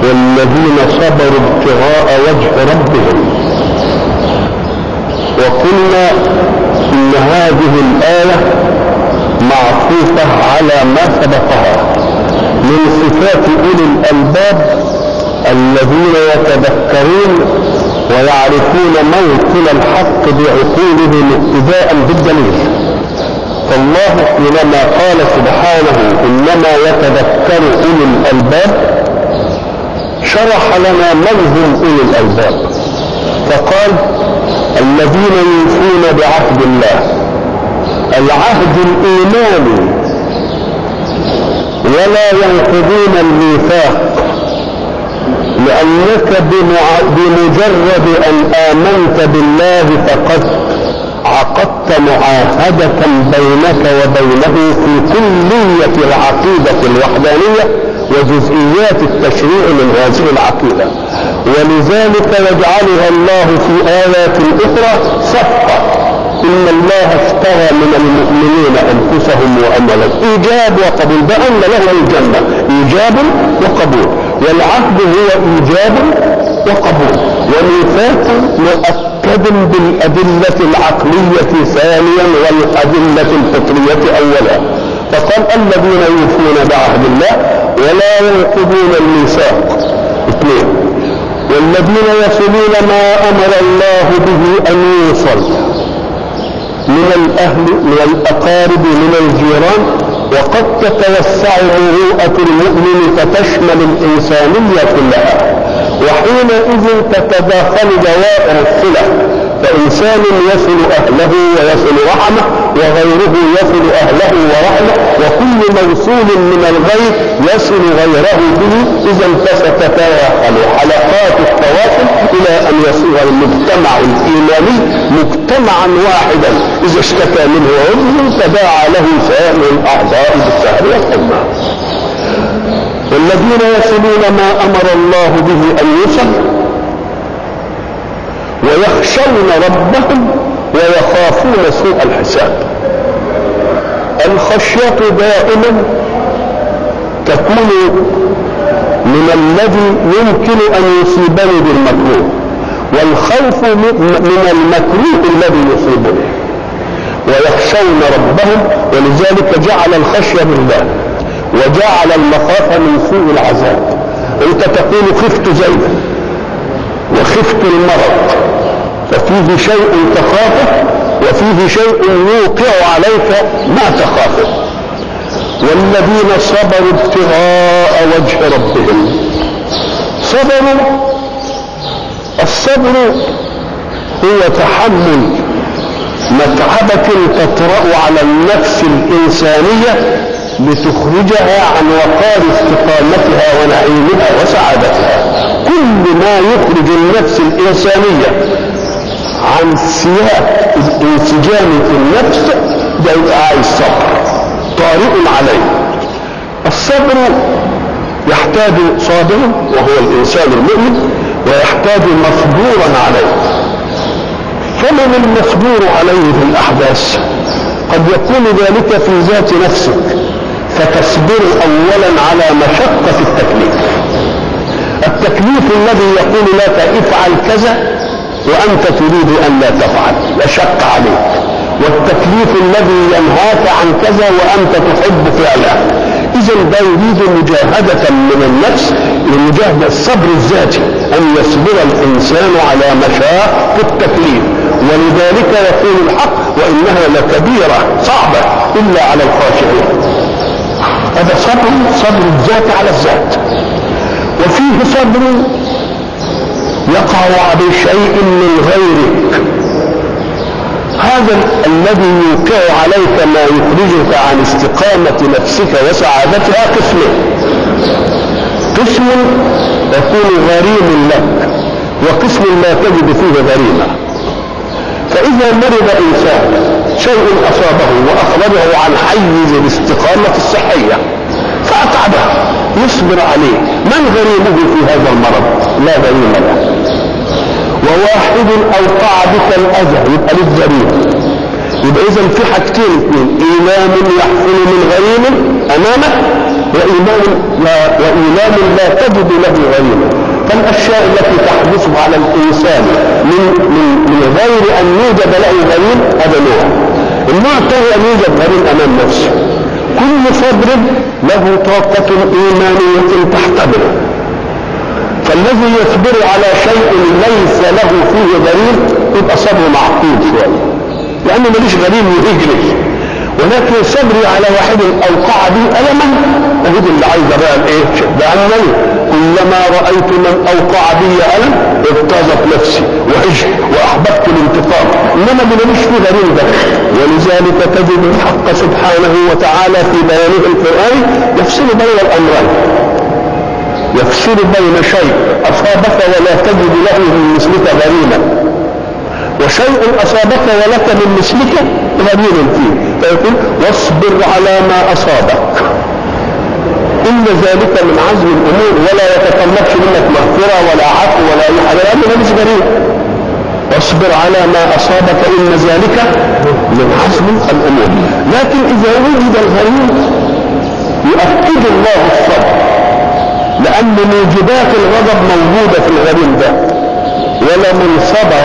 والذين صبروا ابتغاء وجه ربهم وقلنا ان هذه الايه معطوفه على ما سبقها من صفات اولي الالباب الذين يتذكرون ويعرفون موطن الحق بعقولهم اقتداء بالدليل فالله حينما قال سبحانه انما يتذكر اولي الالباب شرح لنا من هم اولي الالباب فقال الذين يوفون بعهد الله العهد الايماني ولا ينقضون الميثاق لانك بمجرد ان امنت بالله فقد عقدت معاهدة بينك وبينه في كلية العقيدة الوحدانية وجزئيات التشريع من هذه العقيدة ولذلك يجعلها الله في آيات أخرى صفقة إن الله اشترى من المؤمنين أنفسهم وأموالهم إيجاب وقبول بأن لهم الجنة إيجاب وقبول والعهد هو إيجاب وقبول وميثاق مؤكد بالأدلة العقلية ثانيا والأدلة الفطرية أولا فقال الذين يوفون بعهد الله ولا ينقضون الميثاق اثنين والذين يصلون ما امر الله به ان يوصل من الاهل من الاقارب من الجيران وقد تتوسع مروءة المؤمن فتشمل الإنسانية كلها وحينئذ تتداخل دوائر الصلة فإنسان يصل أهله ويصل رحمه وغيره يصل أهله ورحمه وكل موصول من الغير يصل غيره به إذا فستتداخل حلقات التواصل إلى أن يصير المجتمع الإيماني مجتمعا واحدا إذا اشتكى منه عضو تداعى له سائر الأعضاء بالسهر والحمى والذين يصلون ما أمر الله به أن يصل ويخشون ربهم ويخافون سوء الحساب الخشية دائما تكون من الذي يمكن أن يصيبني بالمكروه والخوف من المكروه الذي يصيبني ويخشون ربهم ولذلك جعل الخشية بالله وجعل المخافة من سوء العذاب انت تقول خفت زيدا وخفت المرض ففيه شيء تخافه وفيه شيء يوقع عليك ما تخافه والذين صبروا ابتغاء وجه ربهم صبروا الصبر هو تحمل متعبة تطرأ على النفس الإنسانية لتخرجها عن وقار استقامتها ونعيمها وسعادتها كل ما يخرج النفس الإنسانية عن سياق الانسجام في النفس ده يبقى عايز صبر طارئ عليه الصبر يحتاج صابرا وهو الانسان المؤمن ويحتاج مصبورا عليه فمن المصبور عليه في الاحداث قد يكون ذلك في ذات نفسك فتصبر اولا على مشقه التكليف التكليف الذي يقول لك افعل كذا وأنت تريد أن لا تفعل يشق عليك والتكليف الذي ينهاك عن كذا وأنت تحب فعله إذا ده يريد مجاهدة من النفس لمجاهدة الصبر الذاتي أن يصبر الإنسان على مشاق التكليف ولذلك يقول الحق وإنها لكبيرة صعبة إلا على الخاشعين هذا صبر صبر الذات على الذات وفيه صبر يقع بشيء من غيرك هذا الذي يوقع عليك ما يخرجك عن استقامة نفسك وسعادتها قسمين قسم يكون غريم لك وقسم لا تجد فيه غريمة فإذا مرض إنسان شيء أصابه وأخرجه عن حيز الاستقامة الصحية فأتعبه يصبر عليه من غريمه في هذا المرض لا غريم له وواحد اوقع بك الاذى يبقى للذريعه يبقى اذا في حاجتين اثنين ايمان يحصل من غريم امامك وإيمان لا وإيمان لا تجد له غريمة فالأشياء التي تحدث على الإنسان من من من غير أن يوجد له غريم هذا نوع النوع الثاني أن يوجد غريم أمام نفسه كل صبر له طاقة إيمانية تحتمله فالذي يصبر على شيء ليس له فيه غريم يبقى صبره معقول شويه لانه ماليش غريم يهجري ولكن صبري على واحد اوقع بي الما اهد اللي عايزه بقى الايه لانني كلما رايت من اوقع بي الم ارتضت نفسي وعشت واحببت الانتقام انما اللي ماليش فيه غريم ده ولذلك تجد الحق سبحانه وتعالى في بيانه القران يفصل بين الامرين يفصل بين شيء أصابك ولا تجد له من مثلك غريما وشيء أصابك ولك من مثلك غريم فيه فيقول واصبر على ما أصابك إن ذلك من عزم الأمور ولا يتطلبش منك مغفرة ولا عفو ولا أي حاجة لأنه مش غريب واصبر على ما أصابك إن ذلك من عزم الأمور لكن إذا وجد الغريم يؤكد الله الصبر لأن موجبات الغضب موجودة في الغريم ده ولمن صبر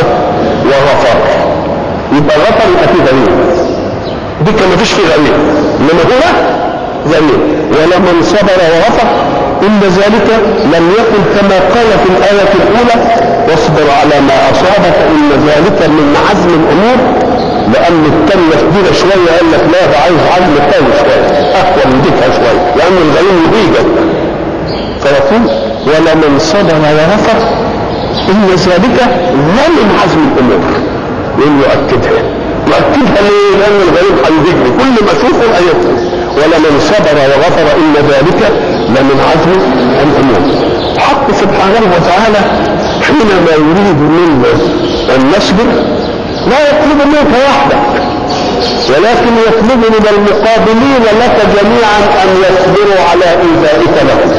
وغفر يبقى غفر يبقى فيه غريم دي كان مفيش فيه غريم انما هو غريم ولمن صبر وغفر إن ذلك لم يكن كما قال في الآية الأولى واصبر على ما أصابك إن ذلك من عزم الأمور لأن التانية شديدة شوية قال لك لا ده عايز عزم تاني شوية أقوى من ديكها شوية لأن الغريم يهيجك فيقول ولمن صبر وغفر إن ذلك لمن عزم الأمور يقول يؤكدها يؤكدها ليه؟ لأن الغريب هيهجني كل ما أشوفه أيقظ ولمن صبر وغفر إن ذلك لمن عزم الأمور الحق سبحانه وتعالى حينما يريد منا أن نصبر لا يطلب منك وحدك ولكن يطلب من المقابلين لك جميعا أن يصبروا على إيذائك لهم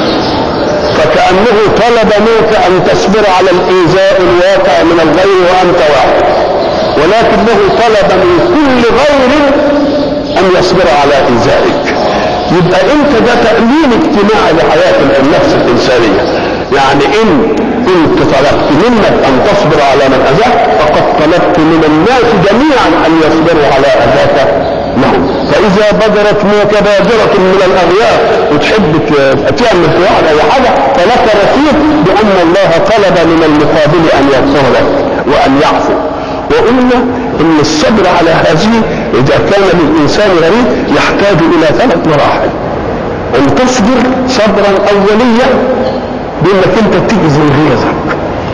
فكأنه طلب منك أن تصبر على الإيذاء الواقع من الغير وأنت واحد ولكنه طلب من كل غير أن يصبر على إيذائك يبقى أنت ده تأمين اجتماعي لحياة النفس الإنسانية يعني إن كنت طلبت منك أن تصبر على من أذاك فقد طلبت من الناس جميعا أن يصبروا على أذاك لهم فإذا بدرت منك بادرة من الأغيار وتحب تعمل في واحد أي حاجة فلك رصيد بأن الله طلب من المقابل أن يغفر لك وأن يعفو وقلنا ان الصبر على هذه اذا كان للانسان غريب يحتاج الى ثلاث مراحل ان تصبر صبرا اوليا بانك انت تجزم غيظك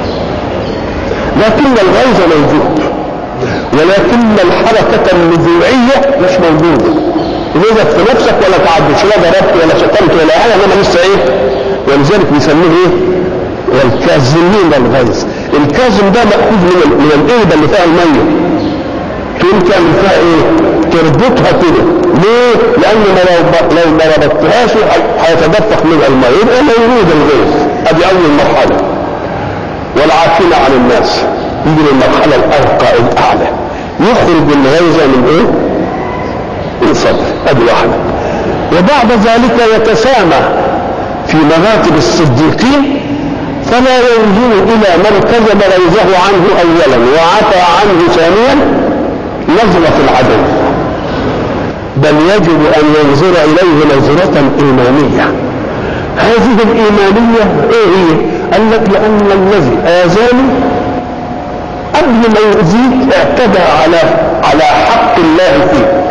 لكن الغيظ موجود ولكن الحركة النزوعية مش موجودة غيظك في نفسك ولا تعدش لا ضربت ولا شتمت ولا حاجة انما لسه ايه ولذلك بيسموه ايه والكاظمين الغيظ الكاظم ده مأخوذ من من القربة اللي فيها المية تقوم تعمل فيها ايه؟ تربطها كده ليه؟ لأن لو لو ما ربطتهاش هيتدفق منها المية يبقى موجود الغيظ ادي أول مرحلة والعافين عن الناس يجي للمرحلة الأرقى الأعلى يخرج الغيظ من ايه؟ من صدر ادي واحدة وبعد ذلك يتسامى في مراتب الصديقين فلا ينظر إلى من كذب غيظه عنه أولا وعفى عنه ثانيا نظرة العدو بل يجب أن ينظر إليه نظرة إيمانية هذه الإيمانية إيه هي؟ قال لك لأن الذي آذاني قبل ما يؤذيك اعتدى على على حق الله فيك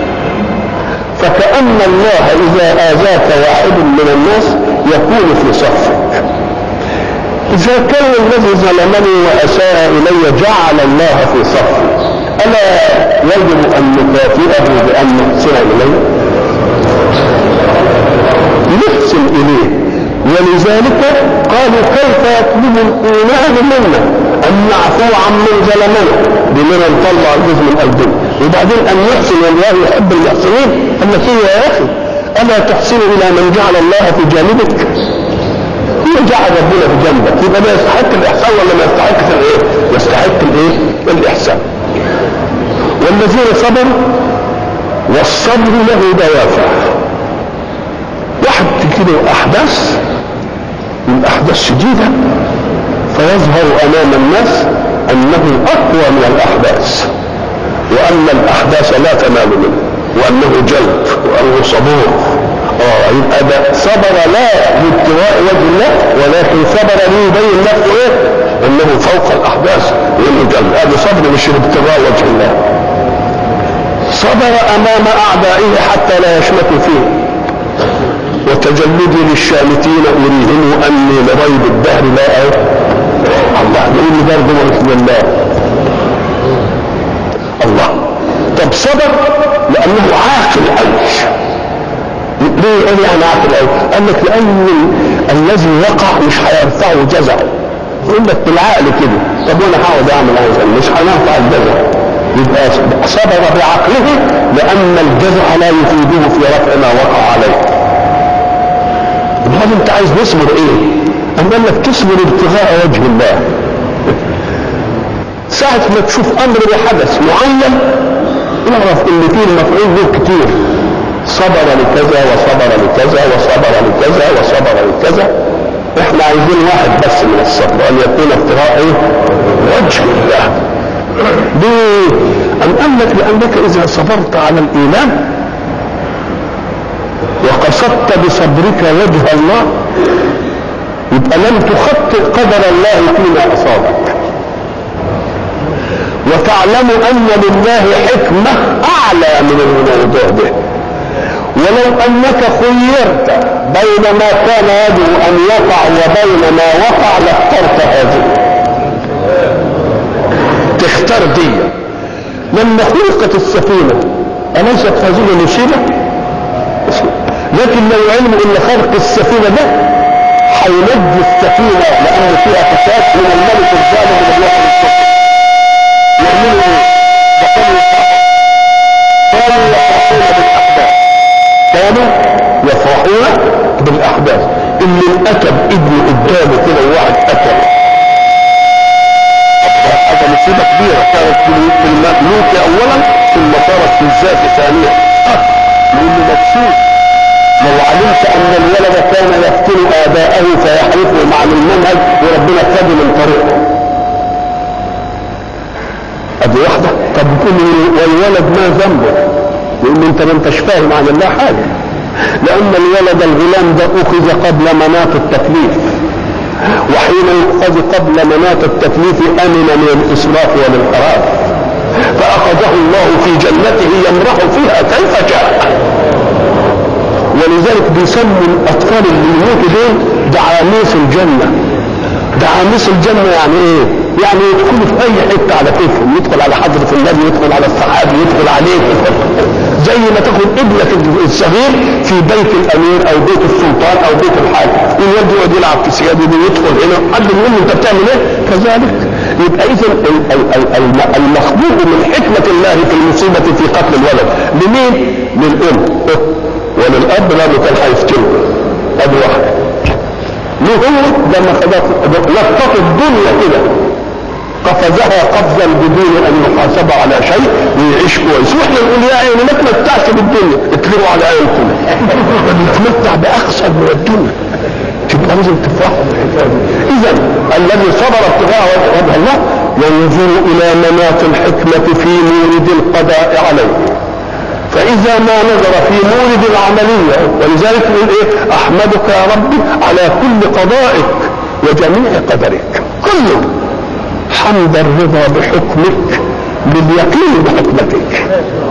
فكأن الله إذا آذاك واحد من الناس يكون في صفك إذا كان الذي ظلمني وأساء إلي جعل الله في صفي ألا يجب أن نكافئه بأن نحسن إليه؟ نحسن إليه ولذلك قالوا كيف يطلب الإيمان منا أن نعفو عن من ظلمنا بمن نطلع الجزء من قلبنا وبعدين أن نحسن والله يحب المحسنين قال لك يا أخي ألا تحسن إلى من جعل الله في جانبك؟ هو جعل ربنا في جنبك يبقى ده يستحق الاحسان ولا ما يستحقش الايه؟ يستحق الايه؟ الاحسان. والذين صبروا والصبر له دوافع. تأتي له أحداث الأحداث شديدة فيظهر أمام الناس أنه أقوى من الأحداث وأن الأحداث لا تنال منه وأنه جلد وأنه صبور اه يبقى ده صبر لا لابتغاء وجه الله ولكن صبر ليبين نفسه ايه؟ انه فوق الاحداث وانه جلد هذا صبر مش لابتغاء وجه الله صبر امام اعدائه حتى لا يشمتوا فيه وتجلدي للشامتين اريهم اني لريب الدهر لا أعرف الله يقول لي برضه بسم الله الله طب صبر لانه عاقل قوي ليه قال يعني عاقل قوي قال لك لان الذي وقع مش هيرفعه جزع يقول لك بالعقل كده طب وانا هقعد اعمل هذا مش هنرفع الجزع يبقى صبر بعقله لان الجزع لا يفيده في رفع ما وقع عليه امال انت عايز نصبر ايه؟ أم قال لك تصبر ابتغاء وجه الله ساعة ما تشوف أمر بحدث معين اعرف إن فيه المفعول به كتير صبر لكذا وصبر لكذا وصبر لكذا وصبر لكذا احنا عايزين واحد بس من الصبر ان يكون ابتغاء ايه؟ وجه الله ليه؟ أم قال لك لأنك إذا صبرت على الإيمان وقصدت بصبرك وجه الله يبقى لم تخطئ قدر الله فيما أصابك وتعلم أن لله حكمة أعلى من الموضوع ده ولو أنك خيرت بين ما كان يجب أن يقع وبين ما وقع لاخترت هذه تختار دي لما خلقت السفينة أليست هذه مصيبة؟ لكن لو علموا ان خلق السفينه ده هينجي السفينه لان فيها فساد من الملك الظالم اللي بياخد السفينه يعملوا ايه؟ كانوا يفرحون بالاحداث كانوا يفرحون بالاحداث اللي انقتل ابنه قدامه كده وواحد قتله هذا مصيبه كبيره كانت في المملوك اولا ثم صارت في الذات ثانيا لانه مبسوط لو علمت ان الولد كان يفتن اباءه فيحرفهم عن المنهج وربنا خده من طريقه ادي واحده طب بتقول والولد ما ذنبه يقول انت ما انتش فاهم عن الله حاجه لان الولد الغلام ده اخذ قبل مناط التكليف وحين يؤخذ قبل مناط التكليف امن من الاسراف والانحراف فاخذه الله في جنته يمرح فيها كيف شاء ولذلك بيسموا الاطفال اللي يموتوا دول دعاميس الجنه دعاميس الجنه يعني ايه؟ يعني يدخلوا في اي حته على كيفهم يدخل على حضره النبي يدخل على الصحابي يدخل عليك زي ما تاخد ابنك الصغير في بيت الامير او بيت السلطان او بيت الحاكم الولد يقعد يلعب في سياده ويدخل هنا حد يقول له انت بتعمل ايه؟ كذلك يبقى اذا المخبوط من حكمه الله في المصيبه في قتل الولد لمين؟ للام وللاب لانه كان هيفتنه ادي واحد ليه هو لما لقطت الدنيا كده قفزها قفزا بدون ان يحاسب على شيء ويعيش كويس واحنا نقول يا عيني ما تمتعش بالدنيا اتلغوا على عينكم نتمتع باقصد من الدنيا تبقى لازم تفرحوا بالحكايه دي اذا الذي صبر ابتغاء وجه الله ينظر الى مناط الحكمه في مورد القضاء عليه فإذا ما نظر في مورد العملية ولذلك يقول إيه أحمدك يا ربي على كل قضائك وجميع قدرك كله حمد الرضا بحكمك باليقين بحكمتك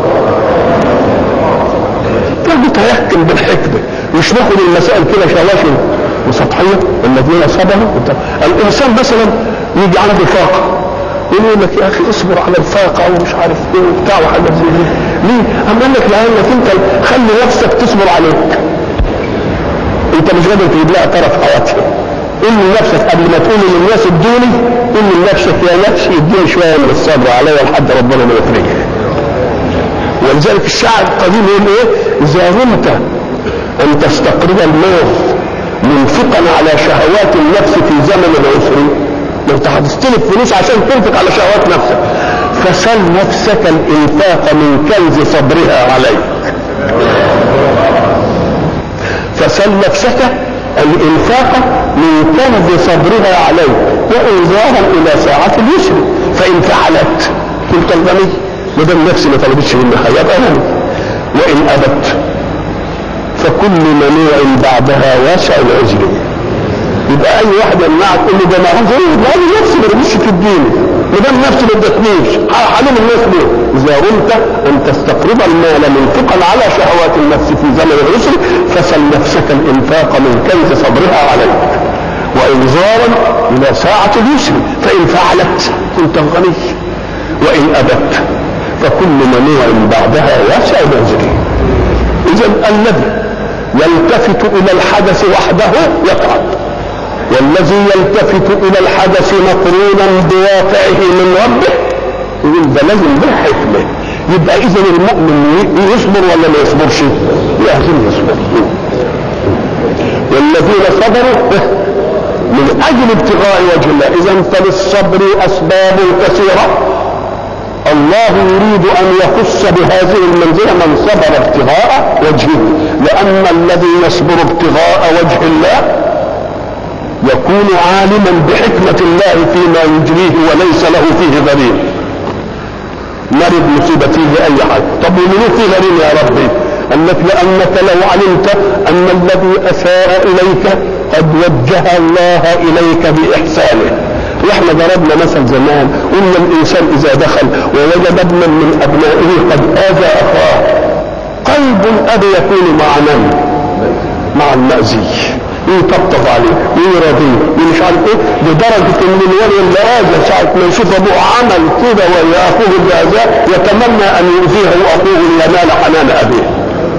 متيقن بالحكمة مش ناخد المسائل كده شواشي وسطحية الذين صبروا الإنسان مثلا يجي عنده فاقة يقول لك يا اخي اصبر على الفاقه ومش عارف ايه وبتاع وحاجات زي دي ليه؟ اما قال لك لانك انت خلي نفسك تصبر عليك انت مش قادر تجيب لها طرف حياتها قول لنفسك قبل ما تقول للناس ادوني قول لنفسك يا نفسي اديني شويه من الصبر عليا لحد ربنا ما يفرجها ولذلك الشاعر القديم يقول ايه؟ اذا رمت ان تستقرب الموت منفقا على شهوات النفس في زمن العسر ما انت هتستلف فلوس عشان تنفق على شهوات نفسك فسل نفسك الانفاق من كنز صبرها عليك فسل نفسك الانفاق من كنز صبرها عليك وانذارا الى ساعة اليسر فان فعلت كنت الغني ما دام نفسي ما طلبتش منها يبقى غني وان ابت فكل منوع بعدها واسع العزل يبقى اي واحد يمنعك تقول له ده ما عاوز ايه لا انا نفسي ما رضيتش تديني ما دام نفسي ما ادتنيش حلم الناس ليه؟ اذا قلت ان تستقرض المال منفقا على شهوات النفس في زمن العسر فسل نفسك الانفاق من كنز صبرها عليك وانذارا الى ساعة اليسر فان فعلت كنت الغني وان ابت فكل منوع بعدها واسع العذر اذا الذي يلتفت الى الحدث وحده يتعب والذي يلتفت الى الحدث مقرونا بواقعه من ربه يقول ده لازم له حكمه يبقى اذا المؤمن يصبر ولا ما يصبرش؟ لازم يصبر والذين صبروا من اجل ابتغاء وجه الله اذا فللصبر اسباب كثيره الله يريد ان يخص بهذه المنزله من صبر ابتغاء وجهه لان الذي يصبر ابتغاء وجه الله يكون عالما بحكمة الله فيما يجريه وليس له فيه غريم مرض مصيبة فيه أي حاجة طب ومنو فيه غريم يا ربي قال لك لأنك لو علمت أن الذي أساء إليك قد وجه الله إليك بإحسانه واحنا ضربنا مثل زمان قلنا الانسان اذا دخل ووجد ابنا من ابنائه قد اذى اخاه قلب الاب يكون مع من؟ مع المأذي يطبطب عليه ويرضيه ومش عارف ايه لدرجه ان الولي اللي اذى ساعه ما يشوف ابوه عمل كده ويا اخوه بهذا يتمنى ان يؤذيه اخوه لينال حنان ابيه.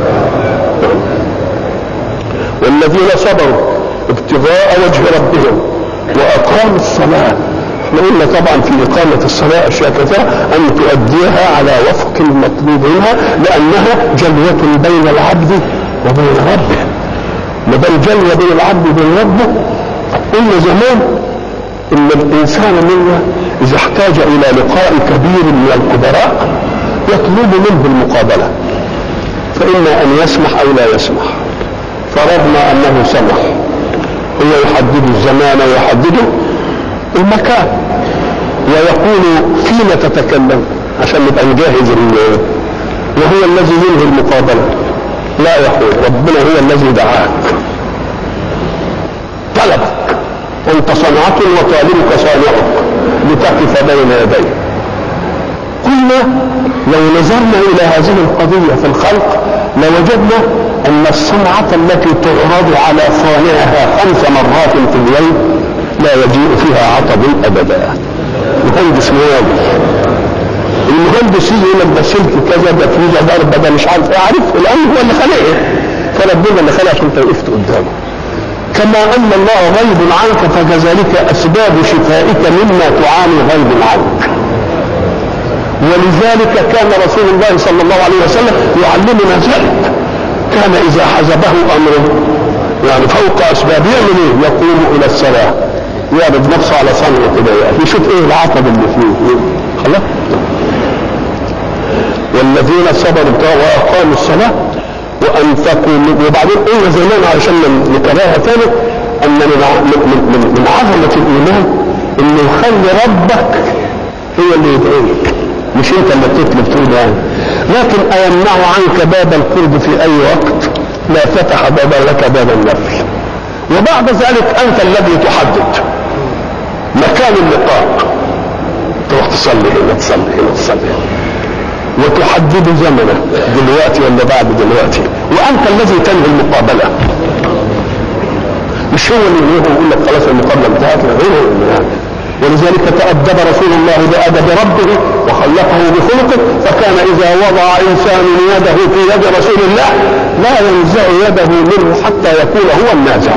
والذين صبروا ابتغاء وجه ربهم واقاموا الصلاه احنا قلنا طبعا في اقامه الصلاه اشياء كثيره ان تؤديها على وفق المطلوب منها لانها جلوه بين العبد وبين ربه ما دام جلوه بين العبد وبين ربه قلنا زمان ان الانسان منا اذا احتاج الى لقاء كبير من الكبراء يطلب منه المقابله فاما ان يسمح او لا يسمح فرضنا انه سمح هو يحدد الزمان ويحدد المكان ويقول فيما تتكلم عشان نبقى نجهز وهو الذي ينهي المقابله لا يا اخوي ربنا هو الذي دعاك طلبك انت صنعة وطالبك صانعك لتقف بين يديه قلنا لو نظرنا الى هذه القضية في الخلق لوجدنا ان الصنعة التي تعرض على صانعها خمس مرات في اليوم لا يجيء فيها عطب ابدا مهندس موالي المهندس يجي يقول لك ده سلك كذا ده فيه ضربه ده مش عارف ايه عارف الان هو اللي خلقه فربنا اللي خلقك انت وقفت قدامه كما ان الله غيب عنك فكذلك اسباب شفائك مما تعاني غيب عنك ولذلك كان رسول الله صلى الله عليه وسلم يعلمنا ذلك كان اذا حزبه امر يعني فوق اسباب يعمل ايه؟ يقوم الى الصلاه يعرض نفسه على صنعه كده يشوف ايه العطب اللي فيه خلاص والذين صبروا واقاموا الصلاه وانفقوا وبعدين قلنا زمان علشان نكررها تاني ان من من من, من عظمه الايمان انه يخلي ربك هو اللي يدعيك مش انت اللي تطلب تقول يعني لكن ايمنع عنك باب القرب في اي وقت لا فتح بابا لك باب النفل وبعد ذلك انت الذي تحدد مكان اللقاء تروح تصلي هنا تصلي هنا تصلي هنا وتحدد زمنه دلوقتي ولا بعد دلوقتي وانت الذي تنهي المقابله مش هو اللي يقول لك خلاص المقابله انتهت غيره يعني ولذلك تأدب رسول الله بأدب ربه وخلقه بخلقه فكان إذا وضع إنسان يده في يد رسول الله لا ينزع يده منه حتى يكون هو النازع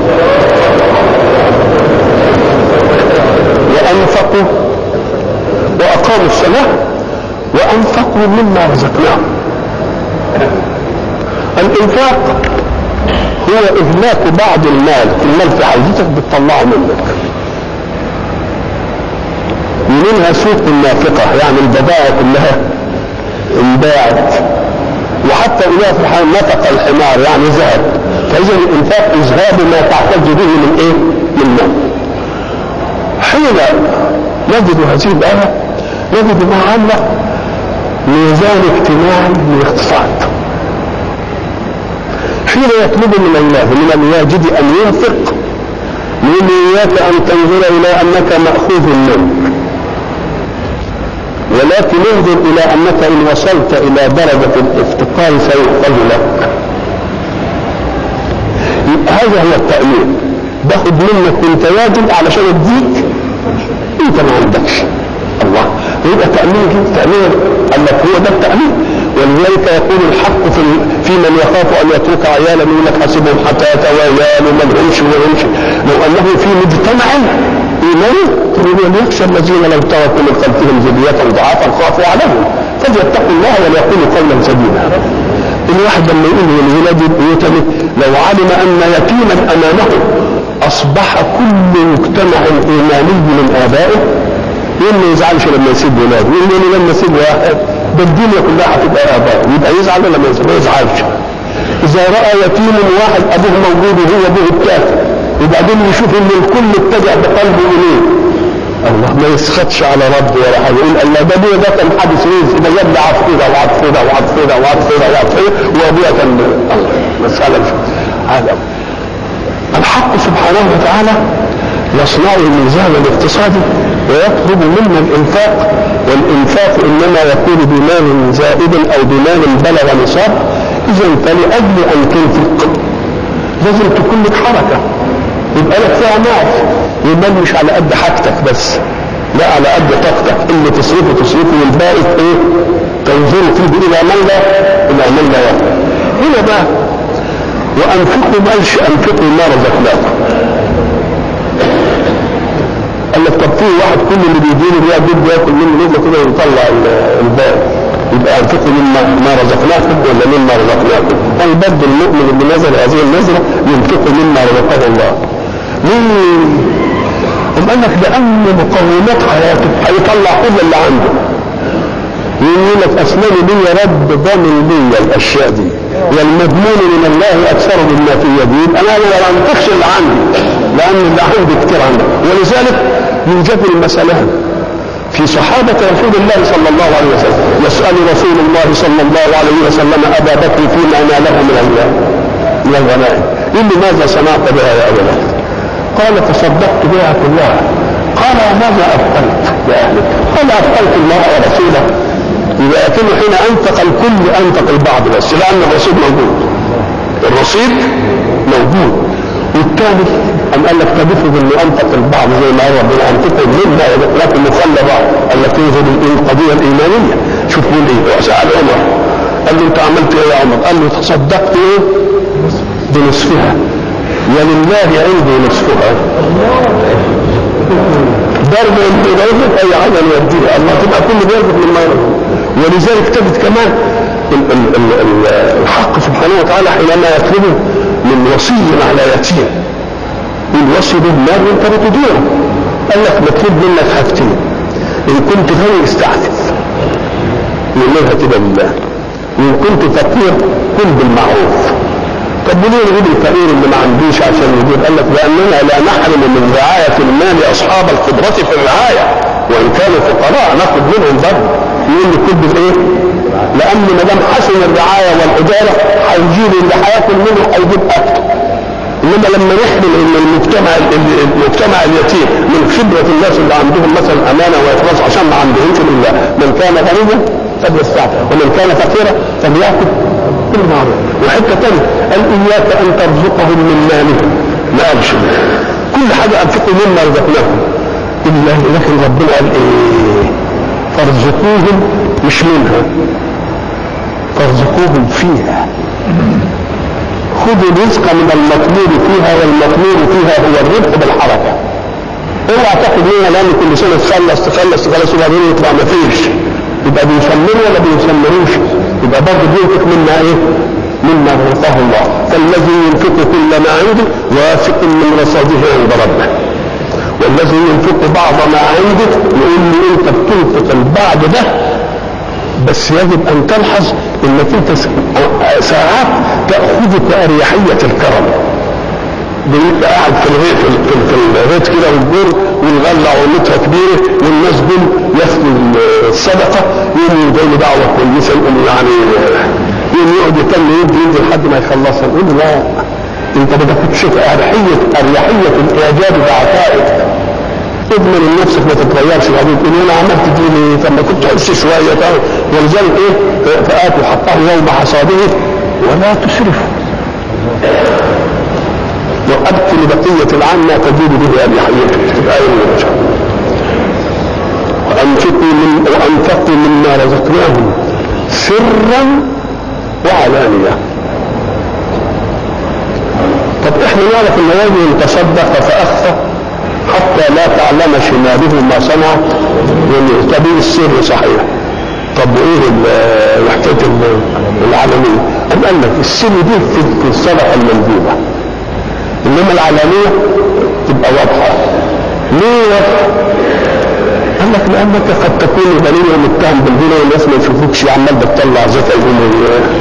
وأنفقوا وأقاموا الصلاة وأنفقوا مما رزقناهم الإنفاق هو إهلاك بعض المال المال في حاجتك بتطلعه منك ومنها سوق النافقة يعني البضائع كلها انباعت وحتى إذا في الحال نفق الحمار يعني ذهب فاذا الانفاق اذهاب ما تحتج به من ايه؟ من مال حين نجد هذه الايه نجد ما عامله ميزان اجتماعي للاقتصاد حين يطلب من الله من الواجد ان ينفق يقول اياك ان تنظر الى انك ماخوذ منك ولكن انظر الى انك ان وصلت الى درجه الافتقار سيؤخذ لك هذا هو التأمين باخد منك وانت واجب علشان اديك انت ما عندكش الله يبقى تأمين كده تأمين قال لك هو ده التأمين ولذلك يقول الحق في في من يخاف ان يترك عيالا يقول لك حسبهم حتى يتوالوا وما لهمش وما لو انه في مجتمع ايماني وليخشى الذين لو تركوا من خلفهم ذرية ضعافا خافوا عليهم فليتقوا الله وليقولوا قولا سديدا الواحد لما يقول للولاد يتم لو علم ان يتيما امامه اصبح كل مجتمع ايماني من ابائه يقول ما يزعلش لما يسيب ولاده يقول لي لما يسيب واحد ده الدنيا كلها هتبقى اباء يبقى يزعل ولا ما يزعل؟ ما يزعلش اذا راى يتيم واحد ابوه موجود وهو ابوه الكافر وبعدين يشوف ان الكل اتجه بقلبه اليه الله ما يسخطش على ربه ولا حاجه يقول الله ده ابويا ده كان حادث رزق ده جاب لي عصفوره وعصفوره وعصفوره وعصفوره وعصفوره وابويا كان الله مساله هذا الحق سبحانه وتعالى يصنع الميزان الاقتصادي ويطلب منا الانفاق والانفاق انما يكون بمال زائد او بمال بلغ نصاب اذا فلاجل ان تنفق لازم تكون لك حركه يبقى لك فيها مال المال مش على قد حاجتك بس لا على قد طاقتك اللي تصرفه تصرفه والباقي ايه تنظر فيه الى من لا الى من لا يقدر هنا بقى وانفقوا ما قالش انفقوا ما رزقناكم قال لك طب في واحد كل اللي بيجيله بيقعد بده ياكل منه لقمه كده ويطلع الباقي يبقى انفقوا مما ما رزقناكم ولا مما رزقناكم قال برضه المؤمن اللي نزل هذه النزله ينفق مما رزقه الله ليه؟ قام قال لك لان مقومات حياته هيطلع كل اللي عنده يقول لك اسلم لي يا رب ضامن لي الاشياء دي والمضمون من الله اكثر مما في يدي انا ما انفقش اللي عندي لان اللي عندي كتير عندي ولذلك يوجد المسألة في صحابة رسول الله صلى الله عليه وسلم يسأل رسول الله صلى الله عليه وسلم أبا بكر فيما ناله من من الغنائم يقول له ماذا صنعت بها يا أبا بكر؟ قال تصدقت بها كلها قال وماذا أبقيت لأهلك؟ قال أبقيت الله ورسوله إذا أكن حين أنفق الكل أنفق البعض بس لأن الرصيد موجود الرصيد موجود والثالث أم قال لك طب افرض انه انفق البعض زي ما هو ربنا انفقوا مما لكن مخلى بعض قال لك تنزل القضيه الايمانيه شوف مين ايه سال عمر قال له انت عملت ايه يا عمر؟ قال له تصدقت ايه؟ بنصفها ولله عندي نصفها ضرب الى اي عمل يوديها الله تبقى كل بيرزق من ما ولذلك تجد كمان ال- ال- ال- ال- الحق سبحانه وتعالى حينما يطلبه من وصي على يتيم الوصي به مال وانت بتديره قال لك مطلوب منك حاجتين ان كنت غني استعفف يقول كده لله وان كنت فقير كن بالمعروف طب وليه نجيب الفقير اللي ما عندوش عشان يجيب قال لك لاننا لا نحرم من رعايه المال اصحاب القدره في الرعايه وان كانوا فقراء ناخذ منهم برضه يقول لي كل بالايه؟ لان ما دام حسن الرعايه والاداره هيجيب اللي هياكل منه هيجيب اكتر انما لما نحمل ان المجتمع المجتمع اليتيم من خبره الناس اللي عندهم مثلا امانه واخلاص عشان ما عندهمش لله من كان غنيا فليستعفف ومن كان فقيرا فليأكل بالمعروف وحته ثانيه قال اياك ان ترزقهم من مالهم ما قالش كل حاجه انفقوا مما رزقناهم الا لكن ربنا قال ايه فارزقوهم مش منها فارزقوهم فيها خذوا الرزق من المطلوب فيها والمطلوب فيها هو الربح بالحركه اوعى تاخد منها لان كل سنه تخلص تخلص تخلص وبعدين يطلع ما فيش يبقى بيسمروا ولا بيسمروش يبقى برضه بينفق مما ايه؟ مما رزقه الله فالذي ينفق كل ما عنده واثق من رصاده عند ربه والذي ينفق بعض ما عنده يقول له انت بتنفق البعض ده بس يجب ان تلحظ انك انت ساعات تاخذك اريحيه الكرم بيبقى قاعد في الغيط في, في, في الغيط كده والجور والغلة عملتها كبيره والناس دول ياخدوا الصدقه يقوموا يدوا دعوه كويسه يقوموا يعني يقوم يقعد يتم يدي يدي لحد ما يخلصها يقول له لا انت بدك تشوف اريحيه اريحيه الاعجاب بعطائك اضمن ان نفسك ما تتغيرش بعدين تقول انا عملت دي ليه؟ طب ما كنت احس شويه طب ولذلك ايه فاتوا حقه يوم حصاده ولا تسرفوا وابقي لبقيه العام ما تزيد به اريحيتك تبقى ايه وانفقوا من وانفقوا مما رزقناهم سرا وعلانيه طب احنا نعرف ان رجل تصدق فاخفى حتى لا تعلم شماله ما صنع طب ايه السر صحيح طب ايه حكايه العلنيه؟ أم قال لك السر دي في الصدقه المندوبه انما العلانيه تبقى واضحه ليه واضحه؟ قال لك لانك قد تكون غني ومتهم بالغنى والناس ما يشوفوكش عمال بتطلع زيت يقوموا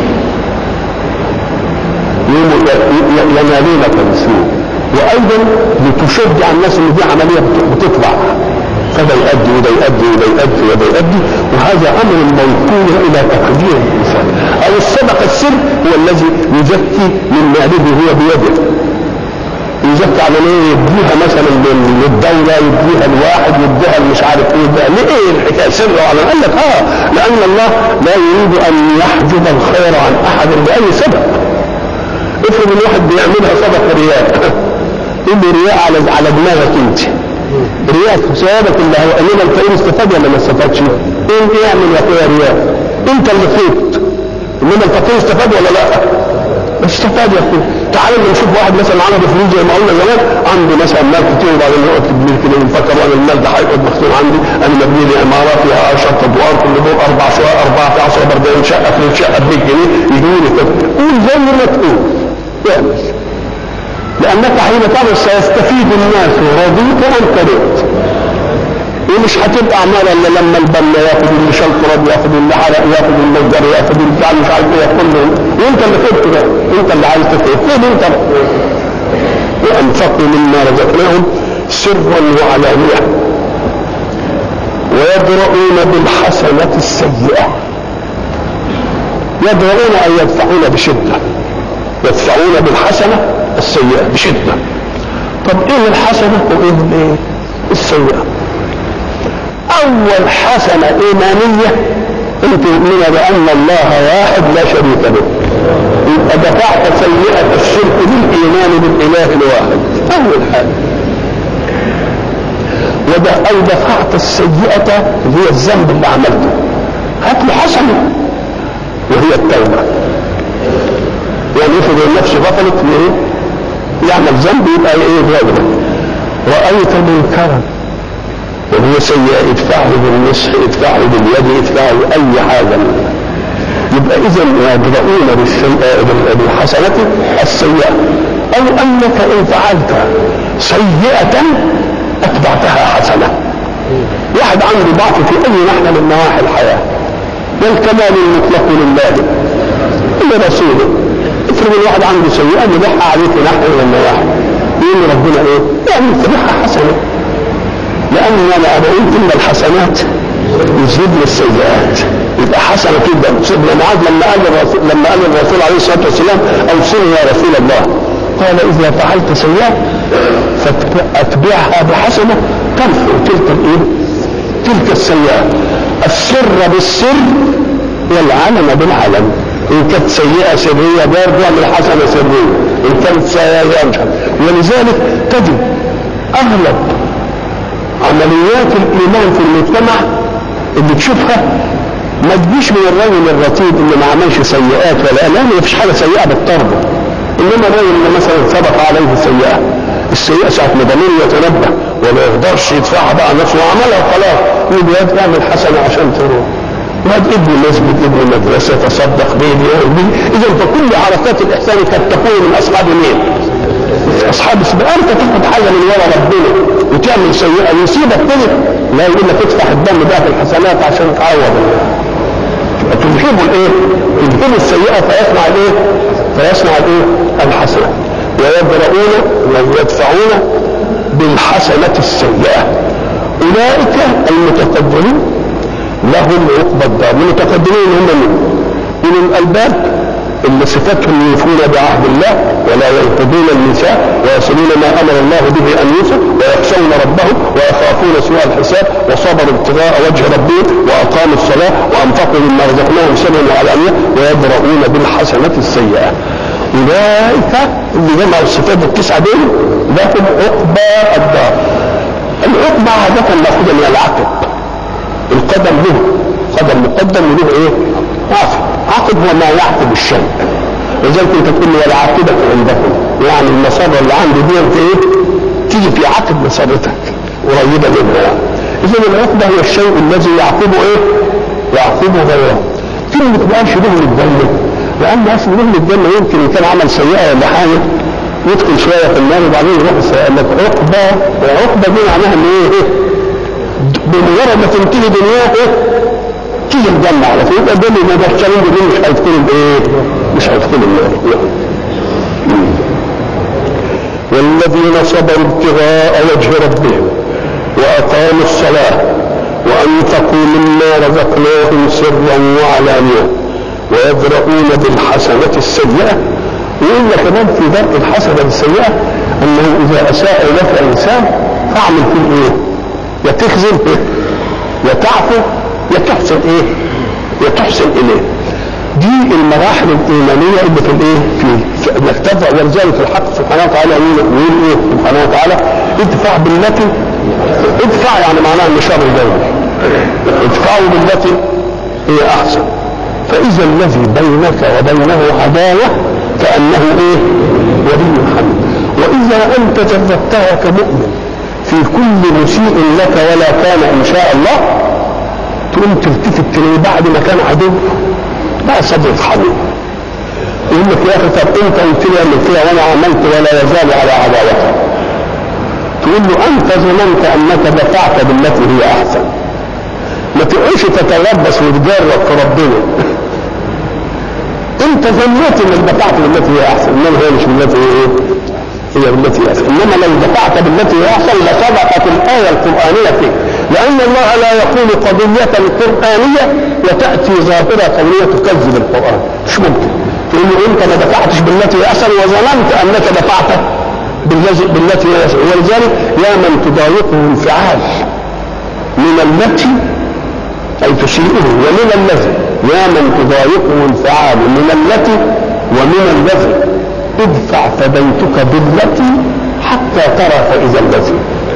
يقوموا ينالونك بالسوء وايضا لتشجع الناس ان دي عمليه بتطلع فده يؤدي وده يؤدي وده يؤدي وده يؤدي وهذا امر موكول الى تقدير الانسان او الصدقه السر هو الذي يزكي من ماله هو بيده يزكي على ايه يديها مثلا للدوله يديها الواحد يديها مش عارف ايه ده ليه الحكايه سر على قال لك اه لان الله لا يريد ان يحجب الخير عن احد باي سبب افرض الواحد بيعملها صدقه رياء يقول له رياء على على دماغك انت رياء ثوابك اللي هو انما الفقير استفاد ولا ما استفادش؟ انت يعمل يا اخويا رياء انت اللي فيت انما الفقير استفاد ولا لا؟ استفاد يا اخويا تعال نشوف واحد مثلا عنده فلوس زي ما قلنا زمان عنده مثلا مال كتير وبعدين يقعد كبير كده يفكر وانا المال ده هيقعد مختوم عندي انا مبني لي عماره فيها 10 ادوار كل دور اربع شقق اربع في 10 بردان شقه في شقه ب 100 جنيه يجوا لي كده قول زي ما تقول اعمل لانك حين تعمل سيستفيد الناس رضيت وان كرهت ومش هتبقى عمالة الا لما البنا ياخد اللي شال تراب ياخد اللي حرق ياخد المجر ياخد اللي بتاع مش عارف ايه كله وانت اللي خدت ده انت اللي عايز تخد خد انت وانفقوا مما رزقناهم سرا وعلانية ويدرؤون بالحسنة السيئة يدرؤون أن يدفعون بشدة يدفعون بالحسنة السيئة بشدة طب ايه الحسنة وايه الايه السيئة اول حسنة ايمانية ان تؤمن بان الله واحد لا شريك له يبقى دفعت سيئة الشرك بالايمان بالاله الواحد اول حاجة وده او دفعت السيئة هي الذنب اللي عملته هات له حسنة وهي التوبة يعني يفرض النفس غفلت ايه يعمل ذنب يبقى ايه غادرة رأيت منكرا وهو سيئة ادفعه بالنصح ادفعه باليد ادفعه اي حاجة يبقى اذا يدرؤون بالحسنة السيئة او انك ان فعلت سيئة اتبعتها حسنة واحد عنده ضعف في اي ناحية من نواحي الحياة والكمال المطلق لله لرسوله افرض الواحد عنده سيئه نبيعها عليه في ناحيه من النواحي يقول ربنا ايه؟ يعني تبيعها حسنه لان انا بقول ان الحسنات يذهبن السيئات يبقى حسنه كده سيدنا معاذ لما قال الرسول لما قال الرسول عليه الصلاه والسلام اوصني يا رسول الله قال اذا فعلت سيئه فاتبعها بحسنه تمحو تلك الايه؟ تلك السيئه السر بالسر والعلم بالعلم ان كانت سيئه سريه برضه اعمل حسنه سريه ان كانت سيئه يمشى ولذلك تجد اغلب عمليات الايمان في المجتمع اللي تشوفها ما تجيش من الرجل الرتيب اللي ما عملش سيئات ولا لا ما فيش حاجه سيئه بالطرد انما الرجل اللي مثلا سبق عليه سيئه السيئه ساعه ما ضميره يتنبه وما يقدرش يدفعها بقى نفسه وعملها خلاص يقول يا اعمل حسنه عشان تروح وهذا ابن مسجد ابن مدرسة تصدق بين إذا فكل حركات الإحسان قد تكون من أصحاب مين؟ أصحاب السبيل أنت تاخد حاجة من ورا ربنا وتعمل سيئة يصيبك كده لا يقول لك ادفع الدم ده في الحسنات عشان تعوض تذهب الايه؟ تذهب السيئه فيصنع الايه؟ فيصنع الايه؟ الحسنه ويبرؤون ويدفعون بالحسنه السيئه اولئك المتقدمون لهم عقبى الدار المتقدمين هم من اولو الالباب اللي صفتهم يوفون بعهد الله ولا ينقضون الميثاق ويصلون ما امر الله به ان يوصل ويخشون ربهم ويخافون سوء الحساب وصبروا ابتغاء وجه ربهم واقاموا الصلاه وانفقوا مما رزقناهم سرا وعلانيه ويبرؤون بالحسنه السيئه اولئك اللي جمعوا الصفات التسعه دول لهم عقبى الدار العقبى عاده ناخذها من العقب القدم له قدم مقدم وله ايه؟ عقب عقب هو ما يعقب الشيء لذلك انت تقول لي والعاقبة عندكم يعني المصابة اللي عندي دي انت ايه؟ تيجي في عقب مصابتك قريبة منها اذا العقبة هي الشيء الذي يعقبه ايه؟ يعقبه غيره كلمة ما قالش له الجنة لأن أصل له الجنة يمكن كان عمل سيئة ولا حاجة يدخل شوية في النار وبعدين يروح السيئة لك عقبة وعقبة دي معناها ان ايه؟ إيه؟ بمجرد ما تنتهي دنياه ايه؟ تيجي الجنة على طول يبقى دول ما دخلين دول مش هيدخلوا بايه؟ مش هيدخلوا النار والذين صبروا ابتغاء وجه ربهم وأقاموا الصلاة وأنفقوا مما رزقناهم سرا وعلانية ويدرؤون بالحسنة السيئة وإلا كمان في درء الحسنة السيئة أنه إذا أساء إليك إنسان فاعمل فيه إيه؟ يا تخزن يا تعفو يا تحسن ايه يا تحسن اليه دي المراحل الايمانيه اللي في الايه في انك تدفع ولذلك الحق سبحانه وتعالى يقول يقول ايه سبحانه وتعالى ادفع بالتي ادفع يعني معناها النشار الدولي ادفعوا بالتي هي احسن فاذا الذي بينك وبينه عداوه كانه ايه ولي حميد واذا انت جردتها كمؤمن في كل مسيء لك ولا كان ان شاء الله تقوم تلتفت تلاقيه بعد ما كان عدو بقى صدرك حميد يقول لك يا اخي طب انت قلت لي اعمل كده وانا عملت ولا يزال على عداوتك تقول له انت ظننت انك دفعت بالتي هي احسن ما تقعدش تتلبس وتجرب في ربنا انت ظنيت انك دفعت بالتي هي احسن انما هي مش بالتي هي ايه هي بالتي هي احسن انما لو دفعت بالتي هي احسن لصدقت الايه القرانيه فيك لأن الله لا يقول قضية قرآنية وتأتي ظاهرة قوية تكذب القرآن مش ممكن تقول له أنت ما دفعتش بالتي هي أحسن وظننت أنك دفعت بالتي هي أحسن ولذلك يا من تضايقه انفعال من التي أي تسيئه ومن الذي يا من تضايقه انفعال من التي ومن الذي ادفع فديتك بالتي حتى ترى فإذا الذي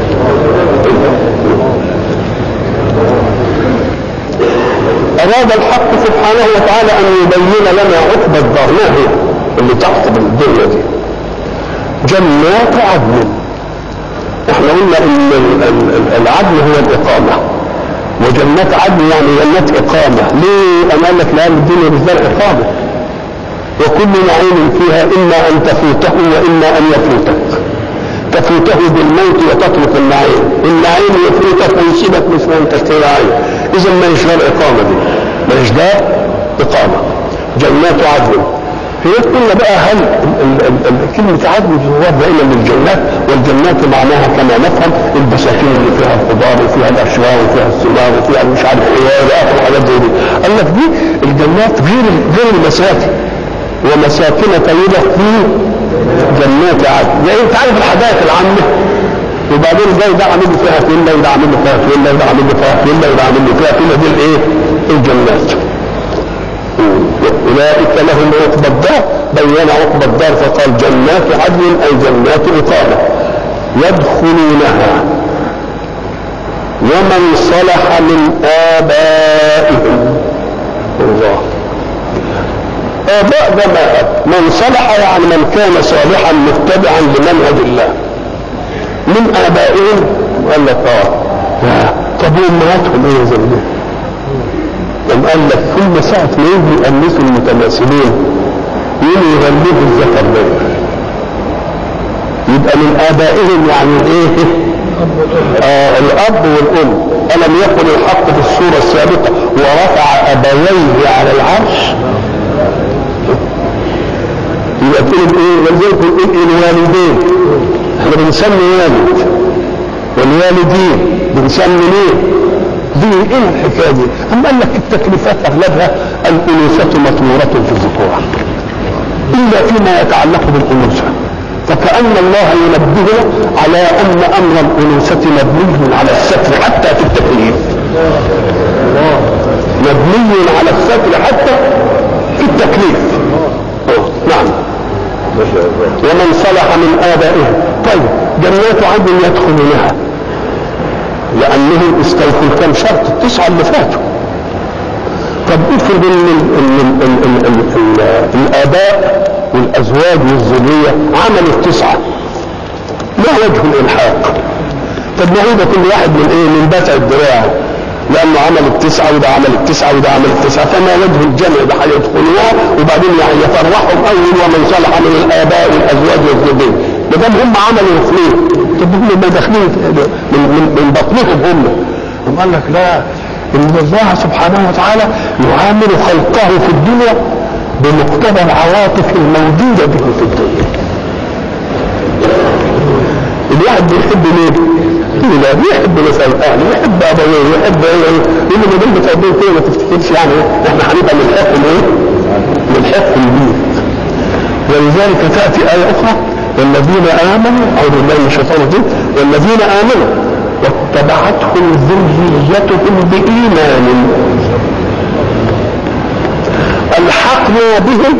أراد الحق سبحانه وتعالى أن يبين لنا عقبى الدار ما هي اللي تعقب الدنيا دي جنات عدن احنا قلنا ان العدل هو الإقامة وجنات عدن يعني جنات إقامة ليه؟ أنا قال لك لا الدنيا مش دار إقامة وكل نعيم فيها إما أن تفوته وإما أن يفوتك تفوته بالموت وتترك النعيم النعيم يفوتك ويسيبك مثل ما انت عين اذا ما يشغل اقامه دي ما يشغل اقامه جنات عدن هي قلنا بقى هل ال ال ال كلمة عدن تضاف دائما للجنات والجنات معناها كما نفهم البساتين اللي فيها الخضار وفيها الاشجار وفيها الثمار وفيها مش عارف ايه والى اخره حاجات زي دي قال لك دي الجنات غير غير المساكن ومساكن طيبة في جنات عدن يعني انت عارف الحدائق العامة وبعدين ده ده عامل له فيها فيلا وده عامل له فيها فيلا وده عامل له فيها فيلا وده عامل له فيها فيلا دي الايه؟ الجنات اولئك لهم عقبى الدار بين عقبى الدار فقال جنات عدن اي جنات اقامه يدخلونها ومن صلح من ابائهم الله آباء ده ما من صلح يعني من كان صالحا متبعا لمنهج الله من آبائهم قال لك اه طب وأمهاتهم إيه زي ده؟ قام قال لك كل ساعة ما يجوا يأنسوا المتماثلين يجوا يغلبوا الذكر منه يبقى من آبائهم يعني إيه؟ آه الأب والأم أنا ألم يقل الحق في السورة السابقة ورفع أبويه على العرش يبقى تقول ايه ولذلك نقول ايه الوالدين احنا بنسمي والد والوالدين بنسمي ليه دي ايه الحكايه دي؟ اما قال لك التكليفات اغلبها الانوثه مطموره في الذكوره الا فيما يتعلق بالانوثه فكأن الله ينبهنا على أن أمر الأنوثة مبني على الستر حتى في التكليف مبني على الستر حتى في التكليف نعم ومن صلح من آبائهم طيب جنات عدن يدخلونها لأنهم استوفوا كم شرط التسعة اللي فاتوا طب افرض ان ال- ال- ال- ال- ال- ال- الآباء والأزواج والذرية عملوا التسعة ما وجه الإلحاق؟ طب ما هو ده كل واحد من ايه؟ من بتع الدراع لانه عمل التسعه وده عمل التسعه وده عمل التسعه فما وجه الجمع ده هيدخلوها وبعدين يعني يفرحهم اول ومن صلح من الاباء والازواج والذريه ما دام هم عملوا الاثنين طب هم ما داخلين من, من, من بطنهم هم هم قال لك لا ان الله سبحانه وتعالى يعامل خلقه في الدنيا بمقتضى العواطف الموجوده به في الدنيا الواحد بيحب مين؟ لا بيحب مثلا اهله يحب ابويه يحب يقول له دول بتقدم كده ما تفتكرش يعني احنا هنبقى نلحق ايه؟ نلحق بيه ولذلك تاتي ايه اخرى والذين امنوا اعوذ بالله من الشيطان الرجيم والذين امنوا واتبعتهم ذريتهم بايمان الحقنا بهم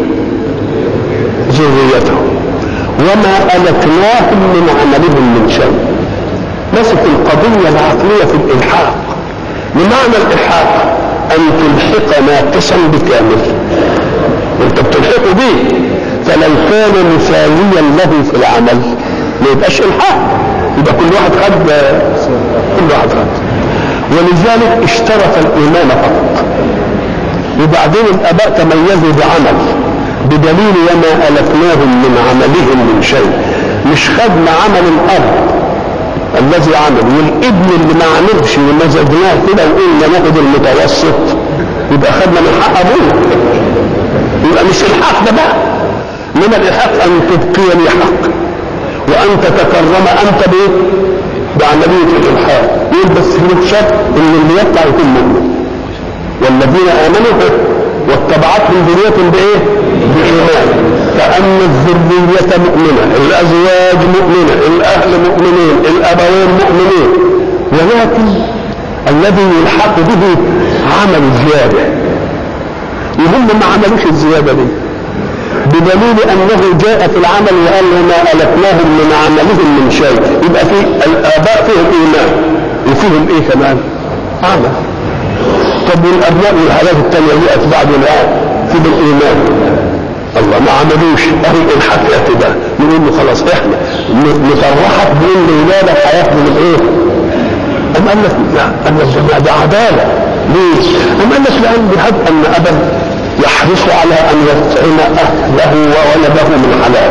ذريتهم وما ألتناهم من عملهم من شيء مسك القضية العقلية في الإلحاق بمعنى الإلحاق أن تلحق ناقصا بكامل وأنت بتلحقه به فلو كان مثاليا له في العمل ما يبقاش إلحاق يبقى كل واحد خد كل واحد خد ولذلك اشترط الإيمان فقط وبعدين الآباء تميزوا بعمل بدليل وما ألفناهم من عملهم من شيء مش خدنا عمل الأب الذي عمل والابن اللي ما عملش ومزجناه كده وقلنا ناخد المتوسط يبقى خدنا من حق ابوه يبقى مش الحق ده بقى انما الالحاق ان تبقي لي حق وان تتكرم انت بايه؟ بعمليه الالحاق يقول بس في شرط ان اللي يطلع يكون مؤمن والذين امنوا واتبعتهم ذريتهم بايه؟ بايمان كان الذريه مؤمنه الازواج مؤمنه الاهل مؤمنين الابوين مؤمنين ولكن الذي يلحق به عمل زياده وهم ما عملوش الزياده دي بدليل انه جاء في العمل وقال وما الفناهم من عملهم من شيء يبقى في الاباء فيهم ايمان وفيهم ايه كمان؟ عمل طب والابناء والحالات الثانيه دي اتباع الان في بالايمان الله ما عملوش اهي الحق ياتي ده نقول له خلاص احنا نفرحك بان ولادك هياخدوا من ايه؟ أم قال لك لا قال لك ده عداله ليه؟ أم قال لك لان بهب ان ابا يحرص على ان يطعم اهله وولده من حلال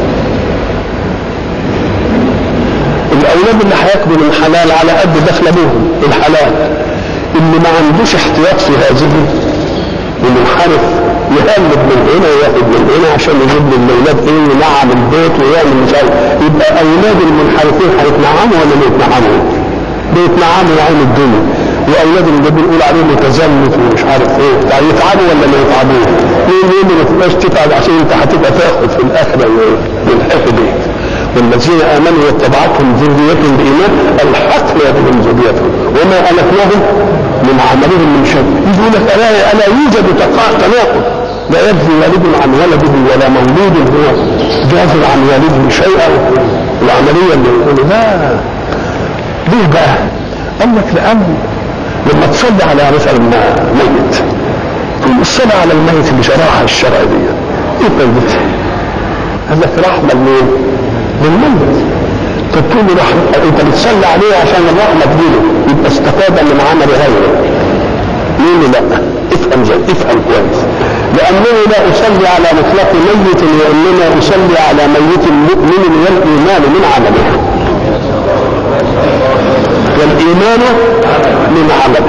الاولاد اللي هياكلوا من حلال على قد دخل ابوهم الحلال اللي ما عندوش احتياط في هذه ومنحرف يهلب من هنا وياخد من هنا عشان يجيب للاولاد ايه ينعم البيت ويعمل مش عارف يبقى اولاد المنحرفين هيتنعموا ولا ما يتنعموا؟ بيتنعموا يعين الدنيا واولاد اللي بنقول عليهم متزمت ومش عارف ايه يعني يتعبوا ولا ما يتعبوش؟ ليه ليه ما تبقاش تتعب عشان انت هتبقى تاخد في الاخره والحق بيك والذين امنوا واتبعتهم ذريتهم بايمان الحقنا بهم ذريتهم وما الفناهم من عملهم من شيء يقول لك الا الا يوجد تناقض لا يجزي والد عن ولده ولا مولود هو جاز عن والده شيئا العمليه اللي يقول لا ليه بقى؟ قال لك لان لما تصلي على مثلا ميت تقول الصلاه على الميت اللي شرعها الشرع دي ايه فايدتها؟ قال لك رحمه لمين؟ للميت طب تقول له رحمه انت بتصلي عليه عشان الرحمه تجيله يبقى استفاد من عمل غيره يقول له لا افهم زي افهم كويس لانني لا اصلي على مطلق ميت وانما اصلي على ميت مؤمن والايمان من عمله والايمان من عمله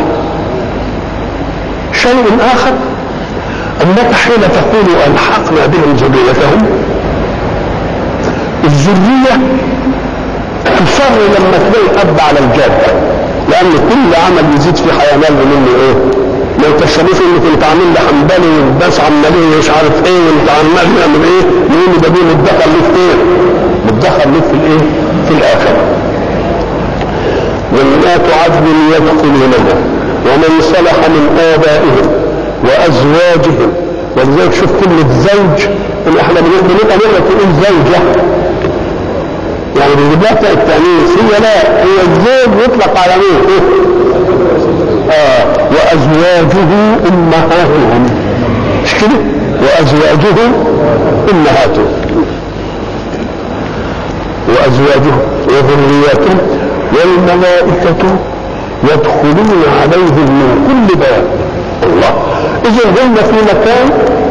شيء اخر انك حين تقول الحقنا بهم ذريتهم الذريه تصر لما تلاقي اب على الجاده لان كل عمل يزيد في حيوان منه ايه ما تشرفش انك انت عامل لي حنبلي والناس عمالين مش عارف ايه وانت عمال تعمل ايه يقول ده دي متدخل ليك فين؟ متدخل ليك في الايه؟ في الاخره. جنات عدن يدخلونها ومن صلح من ابائهم وازواجهم ولذلك شوف كلمه زوج ان احنا بنبقى نقرا تقول زوجه يعني بنجيب لها التانيث هي لا هي الزوج يطلق على مين؟ آه وأزواجه أمهاتهم مش كده؟ وأزواجه أمهاتهم وأزواجه وذرياته والملائكة يدخلون عليهم من كل باب الله إذا هم في مكان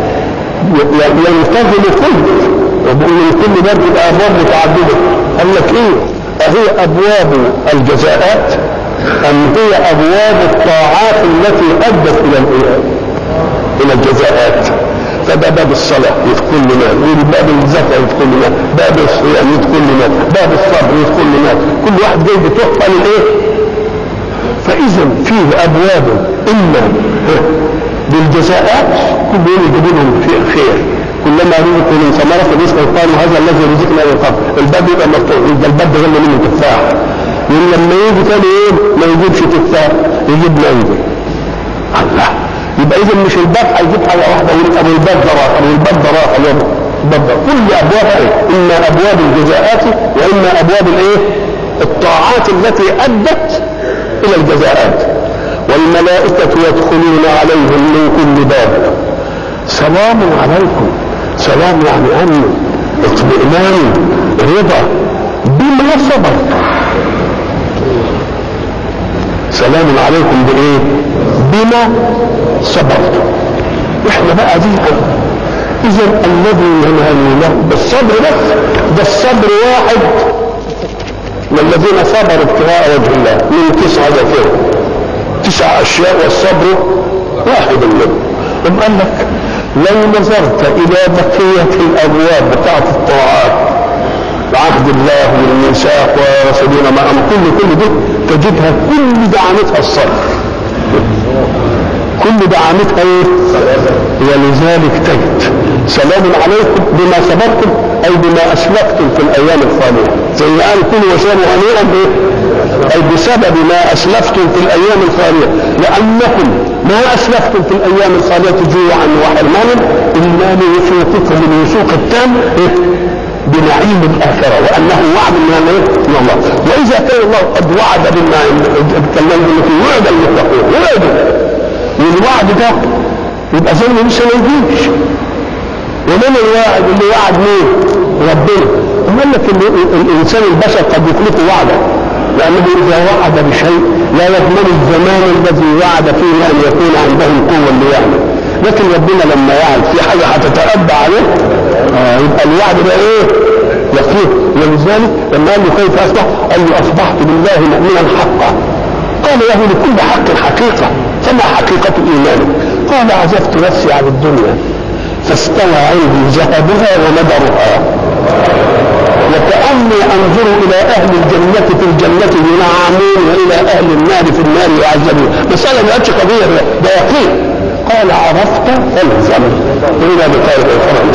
ينتظم كل وبقول من كل باب تبقى أبواب متعددة قال لك إيه؟ أهي أبواب الجزاءات أم هي أبواب الطاعات التي أدت إلى إلى الجزاءات فده باب الصلاة يدخل لنا باب الزكاة يدخل لنا باب الصيام يدخل لنا باب الصبر يدخل لنا كل واحد جاي بتحفة للإيه؟ فإذا فيه أبواب إما بالجزاءات كل يوم يجيب لهم خير كلما رزقوا من ثمرة رزقا قالوا هذا الذي رزقنا من قبل الباب يبقى مفتوح يبقى الباب ده غير منه تفاح يقول لما يجي تاني ايه ما يجيبش تفاح يجيب مانجا الله يبقى اذا مش الباب هيجيب حاجه واحده يبقى ابو الباب ده راح ابو الباب ده راح الباب ده كل ابواب ايه اما ابواب الجزاءات واما ابواب الايه الطاعات التي ادت الى الجزاءات والملائكه يدخلون عليهم من كل باب سلام عليكم سلام يعني امن اطمئنان رضا بما صبر سلام عليكم بايه بما صبرتم احنا بقى دي اذا الذي ينهى له بالصبر بس ده الصبر واحد من الذين صبروا ابتغاء وجه الله من تسعة ذكر تسع اشياء والصبر واحد منهم ثم قال لك لو نظرت الى بقيه الابواب بتاعت الطاعات عهد الله والميثاق ورسولنا ما أمر كل كل دي تجدها كل دعامتها الصبر كل دعامتها ايه؟ ولذلك تجد سلام عليكم بما صبرتم اي بما اسلفتم في الايام الخاليه زي ما قال كلوا واشربوا هنيئا بايه؟ اي بسبب ما اسلفتم في الايام الخاليه لانكم ما اسلفتم في الايام الخاليه جوعا وحرمانا الا لوثوقكم الوثوق التام إيه؟ بنعيم الآخرة وأنه وعد من الله من الله وإذا كان الله قد وعد بالنعيم اتكلمنا في وعد المتقين وعد والوعد ده يبقى زي ما لسه ما يجيش ومن الواعد اللي وعد مين؟ ربنا قال لك الانسان البشر قد يخلق وعدا لانه اذا وعد بشيء لا يضمن الزمان الذي وعد فيه ان يكون عنده القوه اللي يعمل لكن ربنا لما يعد في حاجه هتتأبى عليه آه يبقى الوعد ده ايه؟ يقين ولذلك لما قال له كيف اصبح؟ قال له اصبحت بالله مؤمنا حقا قال له لكل حق حقيقه فما حقيقه ايمانك؟ قال عزفت نفسي عن الدنيا فاستوى عندي ذهبها ومدرها وكأني أنظر إلى أهل الجنة في الجنة ينعمون وإلى أهل النار في النار يعذبون مسألة ما قضية ده يقين قال عرفت فالزم إلى بقاء الآخرة